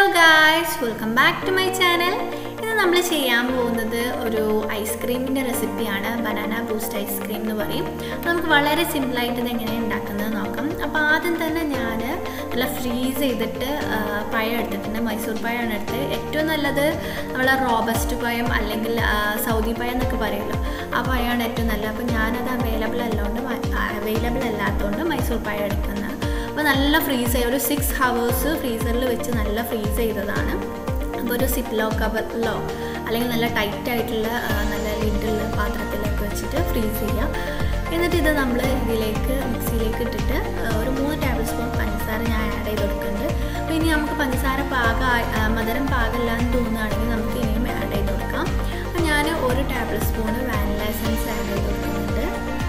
hello guys welcome back to my channel ഇന്ന് നമ്മൾ ചെയ്യാൻ പോകുന്നത് ഒരു ഐസ്ക്രീമിൻ്റെ റെസിപ്പിയാണ് ബനാന ബൂസ്റ്റ് ഐസ്ക്രീം എന്ന് പറയും അപ്പോൾ നമുക്ക് വളരെ സിമ്പിളായിട്ട് ഇത് എങ്ങനെയാണ് ഉണ്ടാക്കുന്നത് നോക്കാം അപ്പോൾ ആദ്യം തന്നെ ഞാൻ നല്ല ഫ്രീസ് ചെയ്തിട്ട് ആ, പഴം എടുത്തിട്ടുണ്ട് മൈസൂർ പഴമാണ് എടുത്തത് ഏറ്റവും നല്ലത് നമ്മളെ റോബസ്റ്റ് പഴം അല്ലെങ്കിൽ ആ, സൗദി പഴം എന്നൊക്കെ പറയുമല്ലോ ആ പഴമാണ് ഏറ്റവും നല്ലത് അപ്പോൾ ഞാനത് അവൈലബിൾ അല്ലാണ്ട് അവൈലബിൾ അല്ലാത്തതുകൊണ്ട് മൈസൂർ പഴം എടുക്കുന്നത് അപ്പോൾ നല്ല ഫ്രീസ് ചെയ്യ ഒരു സിക്സ് ഹവേഴ്സ് ഫ്രീസറിൽ വെച്ച് നല്ല ഫ്രീസ് ചെയ്തതാണ് അപ്പോൾ ഒരു സിപ്ലോ കവറിലോ അല്ലെങ്കിൽ നല്ല ടൈറ്റ് ആയിട്ടുള്ള ആ, നല്ല ലിഡുള്ള പാത്രത്തിലൊക്കെ വെച്ചിട്ട് ഫ്രീസ് ചെയ്യുക എന്നിട്ട് ഇത് നമ്മൾ ഇതിലേക്ക് മിക്സിയിലേക്ക് ഇട്ടിട്ട് ആ, ഒരു മൂന്ന് ടേബിൾ സ്പൂൺ പഞ്ചസാര ഞാൻ ആഡ് ചെയ്ത് കൊടുക്കുന്നുണ്ട് അപ്പോൾ ഇനി നമുക്ക് പഞ്ചസാര പാക മധുരം പാകമില്ലാന്ന് തോന്നുകയാണെങ്കിൽ നമുക്ക് ഇനിയും ആഡ് ചെയ്ത് കൊടുക്കാം അപ്പോൾ ഞാൻ ഒരു tablespoon vanilla essence add ചെയ്ത് കൊടുക്കുന്നുണ്ട്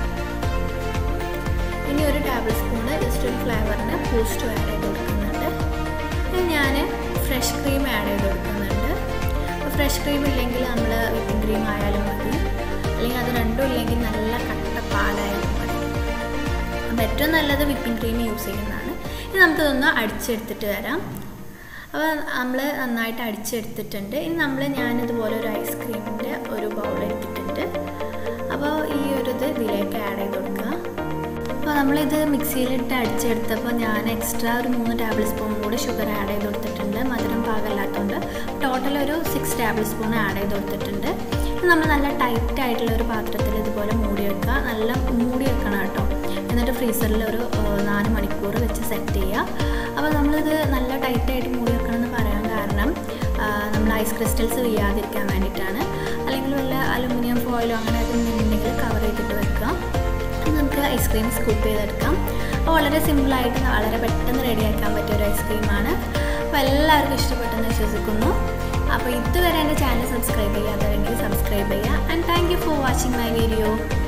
ഇനി ഒരു ടേബിൾ സ്പൂണ് ജസ്റ്റ് ഒരു ഫ്ലേവറിന് ബൂസ്റ്റ് ആഡ് ചെയ്ത് കൊടുക്കുന്നുണ്ട് ഇനി ഞാൻ ഫ്രഷ് ക്രീം ആഡ് ചെയ്ത് കൊടുക്കുന്നുണ്ട് അപ്പോൾ ഫ്രഷ് ക്രീം ഇല്ലെങ്കിൽ നമ്മൾ വിപ്പിംഗ് ക്രീം ആയാലും മതി അല്ലെങ്കിൽ അത് രണ്ടും ഇല്ലെങ്കിൽ നല്ല കട്ട പാലായാലും മതി അപ്പോൾ ഏറ്റവും നല്ലത് വിപ്പിംഗ് ക്രീം യൂസ് ചെയ്യുന്നതാണ് ഇനി നമുക്കിതൊന്ന് അടിച്ചെടുത്തിട്ട് വരാം അപ്പോൾ നമ്മൾ നന്നായിട്ട് അടിച്ചെടുത്തിട്ടുണ്ട് ഇനി നമ്മൾ ഞാനിതുപോലെ ഒരു ഐസ്ക്രീമിൻ്റെ ഒരു ബൗൾ എടുത്തിട്ടുണ്ട് അപ്പോൾ ഈ ഒരു ഇത് ഇതിലേക്ക് ആഡ് ചെയ്ത് കൊടുക്കുക അപ്പോൾ നമ്മളിത് മിക്സിയിലിട്ട് അടിച്ചെടുത്തപ്പോൾ ഞാൻ എക്സ്ട്രാ ഒരു മൂന്ന് ടേബിൾ സ്പൂൺ കൂടി ഷുഗർ ആഡ് ചെയ്ത് കൊടുത്തിട്ടുണ്ട് മധുരം പാകമില്ലാത്തതുകൊണ്ട് ടോട്ടൽ ഒരു സിക്സ് ടേബിൾ സ്പൂൺ ആഡ് ചെയ്ത് കൊടുത്തിട്ടുണ്ട് ഇത് നമ്മൾ നല്ല ടൈറ്റ് ആയിട്ടുള്ള ഒരു പാത്രത്തിൽ ഇതുപോലെ മൂടി വെക്കുക നല്ല മൂടി വെക്കണം കേട്ടോ എന്നിട്ട് ഫ്രീസറിൽ ഒരു ഏഹ്, നാല് മണിക്കൂർ വെച്ച് സെറ്റ് ചെയ്യുക അപ്പോൾ നമ്മളിത് നല്ല ടൈറ്റായിട്ട് മൂടി വെക്കണം എന്ന് പറയാൻ കാരണം ആ, നമ്മൾ ഐസ് ക്രിസ്റ്റൽസ് വീഴാതിരിക്കാൻ വേണ്ടിയിട്ടാണ് അല്ലെങ്കിൽ വല്ല അലുമിനിയം ഫോയിലോ അങ്ങനെ ഉണ്ടെങ്കിൽ കവർ ചെയ്തിട്ട് വെക്കുക ഇനി നമുക്ക് ഐസ്ക്രീം സ്കൂപ്പ് ചെയ്തെടുക്കാം അപ്പോൾ വളരെ സിമ്പിളായിട്ട് വളരെ പെട്ടെന്ന് റെഡിയാക്കാൻ പറ്റിയ ഒരു ഐസ്ക്രീമാണ് അപ്പോൾ എല്ലാവർക്കും ഇഷ്ടപ്പെട്ടെന്ന് വിശ്വസിക്കുന്നു അപ്പോൾ ഇതുവരെ എൻ്റെ ചാനൽ സബ്സ്ക്രൈബ് ചെയ്യാത്തവരെങ്കിൽ സബ്സ്ക്രൈബ് ചെയ്യുക and thank you for watching my video